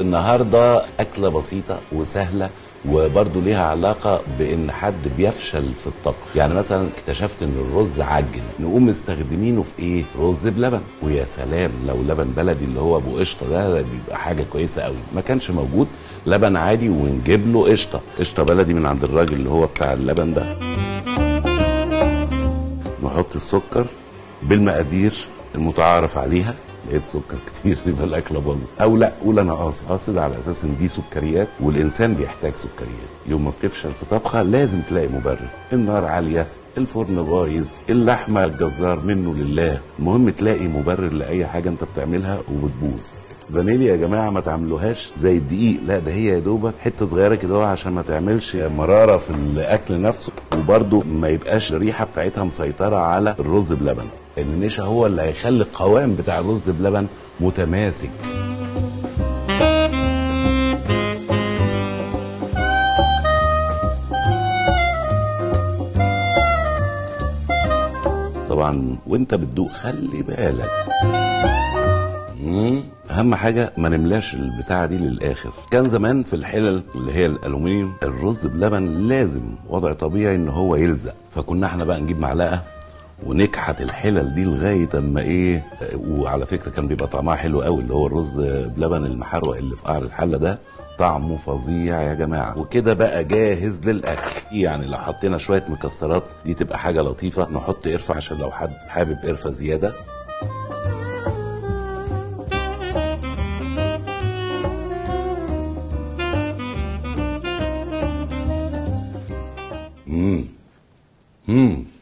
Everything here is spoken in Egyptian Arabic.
النهارده اكله بسيطه وسهله وبرضه ليها علاقه بان حد بيفشل في الطبخ يعني مثلا اكتشفت ان الرز عجن نقوم مستخدمينه في ايه رز بلبن ويا سلام لو لبن بلدي اللي هو ابو قشطه ده, ده بيبقى حاجه كويسه قوي ما كانش موجود لبن عادي ونجيب له قشطه قشطه بلدي من عند الراجل اللي هو بتاع اللبن ده نحط السكر بالمقادير المتعارف عليها لقيت سكر كتير يبقى الاكله باظت او لا قول انا قاصد قاصد على اساس ان دي سكريات والانسان بيحتاج سكريات يوم ما بتفشل في طبخه لازم تلاقي مبرر النار عاليه الفرن بايظ اللحمه الجزار منه لله المهم تلاقي مبرر لاي حاجه انت بتعملها وبتبوظ فانيليا يا جماعه ما تعملوهاش زي الدقيق لا ده هي يا دوبك حته صغيره كده اهو عشان ما تعملش مراره في الاكل نفسه وبرده ما يبقاش الريحه بتاعتها مسيطره على الرز بلبن النشا هو اللي هيخلي القوام بتاع الرز بلبن متماسك طبعا وانت بتدوق خلي بالك مم. اهم حاجه ما نملاش البتاعه دي للاخر كان زمان في الحلل اللي هي الالومنيوم الرز بلبن لازم وضع طبيعي ان هو يلزق فكنا احنا بقى نجيب معلقه ونكحت الحلل دي لغايه اما ايه وعلى فكره كان بيبقى طعمها حلو قوي اللي هو الرز بلبن المحروق اللي في قعر الحله ده طعمه فظيع يا جماعه وكده بقى جاهز للاكل يعني لو حطينا شويه مكسرات دي تبقى حاجه لطيفه نحط قرفه عشان لو حد حابب قرفه زياده مم. مم.